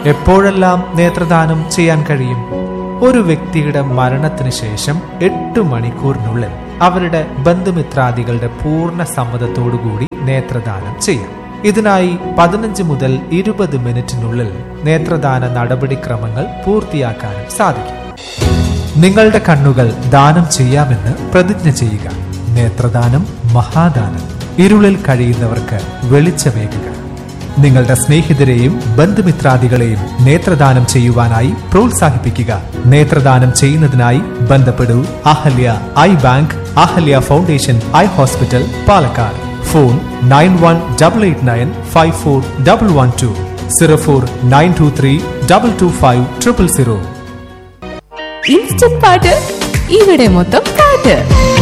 എപ്പോഴെല്ലാം നേത്രദാനം ചെയ്യാൻ കഴിയും ഒരു വ്യക്തിയുടെ മരണത്തിന് ശേഷം എട്ട് മണിക്കൂറിനുള്ളിൽ അവരുടെ ബന്ധുമിത്രാദികളുടെ പൂർണ്ണ സമ്മതത്തോടുകൂടി നേത്രദാനം ചെയ്യാം ഇതിനായി പതിനഞ്ച് മുതൽ ഇരുപത് മിനിറ്റിനുള്ളിൽ നേത്രദാന നടപടിക്രമങ്ങൾ പൂർത്തിയാക്കാനും സാധിക്കും നിങ്ങളുടെ കണ്ണുകൾ ദാനം ചെയ്യാമെന്ന് പ്രതിജ്ഞ ചെയ്യുക നേത്രദാനം മഹാദാനം ഇരുളിൽ കഴിയുന്നവർക്ക് വെളിച്ചമേകുക നിങ്ങളുടെ സ്നേഹിതരെയും ബന്ധുമിത്രാദികളെയും നേത്രദാനം ചെയ്യുവാനായി പ്രോത്സാഹിപ്പിക്കുക നേത്രദാനം ചെയ്യുന്നതിനായി ബന്ധപ്പെടൂ Ahalya eye bank Ahalya foundation eye hospital Palakkad phone nine one double eight nine five four double one two zero four nine two three double two five triple zero instant പാട്ട് ഇവിടെ മൊത്തം പാട്ട്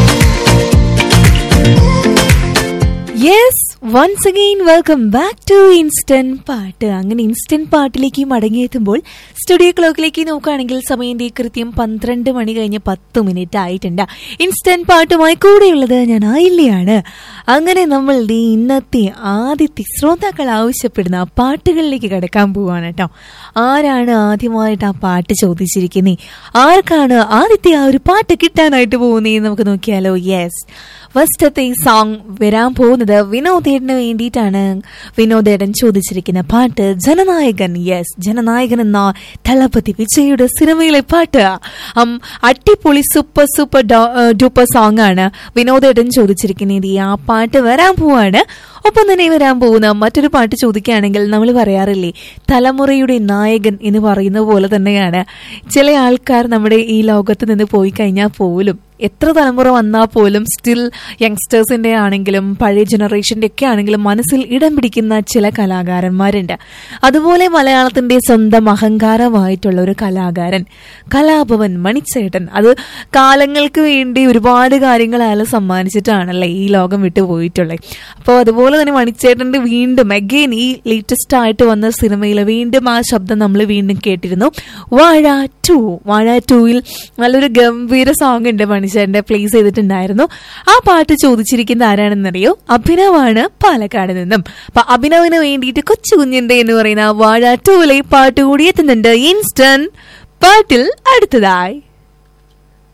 yes once again welcome back to instant പാട്ട് അങ്ങനെ instant പാട്ടിലേക്ക് മടങ്ങിയെത്തുമ്പോൾ studio ക്ലോക്കിലേക്ക് നോക്കുകയാണെങ്കിൽ സമയം ദേ കൃത്യം പന്ത്രണ്ട് മണി കഴിഞ്ഞ് പത്ത് മിനിറ്റ് ആയിട്ടുണ്ട് ഇൻസ്റ്റന്റ് പാട്ടുമായി കൂടെയുള്ളത് ഞാൻ ആയില്ലയാണ് അങ്ങനെ നമ്മൾ ദേ ഇന്നത്തെ ആദ്യത്തെ ശ്രോതാക്കൾ ആവശ്യപ്പെടുന്ന ആ പാട്ടുകളിലേക്ക് കിടക്കാൻ പോവാണ് കേട്ടോ ആരാണ് ആദ്യമായിട്ട് ആ പാട്ട് ചോദിച്ചിരിക്കുന്നത് ആർക്കാണ് ആദ്യത്തെ ആ ഒരു പാട്ട് കിട്ടാനായിട്ട് പോകുന്നത് നമുക്ക് നോക്കിയാലോ യെസ് ഫസ്റ്റത്തെ സോങ് വരാൻ പോകുന്നത് വിനോദേടന് വേണ്ടിയിട്ടാണ് വിനോദേടൻ ചോദിച്ചിരിക്കുന്ന പാട്ട് ജനനായകൻ യെസ് ജനനായകൻ എന്ന തളപതി വിജയുടെ സിനിമയിലെ പാട്ട് ഉം, അടിപൊളി സൂപ്പർ സൂപ്പർ ഡൂപ്പർ സോങ് ആണ് വിനോദേടൻ ചോദിച്ചിരിക്കുന്നത് ഈ ആ പാട്ട് വരാൻ പോവാണ് ഒപ്പം തന്നെ വരാൻ പോകുന്ന മറ്റൊരു പാട്ട് ചോദിക്കുകയാണെങ്കിൽ നമ്മൾ പറയാറില്ലേ തലമുറയുടെ നായകൻ എന്ന് പറയുന്ന പോലെ തന്നെയാണ് ചില ആൾക്കാർ നമ്മുടെ ഈ ലോകത്ത് നിന്ന് പോയി കഴിഞ്ഞാൽ പോലും എത്ര തലമുറ വന്നാൽ പോലും സ്റ്റിൽ യങ്സ്റ്റേഴ്സിന്റെ ആണെങ്കിലും പഴയ ജനറേഷന്റെ ഒക്കെ ആണെങ്കിലും മനസ്സിൽ ഇടം പിടിക്കുന്ന ചില കലാകാരന്മാരുണ്ട് അതുപോലെ മലയാളത്തിന്റെ സ്വന്തം അഹങ്കാരമായിട്ടുള്ള ഒരു കലാകാരൻ കലാഭവൻ മണിച്ചേട്ടൻ അത് കാലങ്ങൾക്ക് വേണ്ടി ഒരുപാട് കാര്യങ്ങൾ അയാൾ സമ്മാനിച്ചിട്ടാണല്ലേ ഈ ലോകം വിട്ടു പോയിട്ടുള്ളത് അപ്പോൾ അതുപോലെ തന്നെ മണിച്ചേട്ടന്റെ വീണ്ടും അഗെയിൻ ഈ ലേറ്റസ്റ്റ് ആയിട്ട് വന്ന സിനിമയിൽ വീണ്ടും ആ ശബ്ദം നമ്മൾ വീണ്ടും കേട്ടിരുന്നു വാഴ ടു വാഴ ടൂയിൽ നല്ലൊരു ഗംഭീര സോങ് ഉണ്ട് മണിച്ചേട്ടന്റെ പ്ലേസ് ചെയ്തിട്ടുണ്ടായിരുന്നു ആ പാട്ട് ചോദിച്ചിരിക്കുന്ന ആരാണെന്നറിയോ അഭിനവാണ് പാലക്കാട് നിന്നും അപ്പൊ അഭിനവിന് വേണ്ടിയിട്ട് കൊച്ചു കുഞ്ഞിന്റെ എന്ന് പറയുന്ന വാഴ ടൂലെ പാട്ട് കൂടി എത്തുന്നുണ്ട് ഇൻസ്റ്റന്റ് പാട്ടിൽ അടുത്തതായി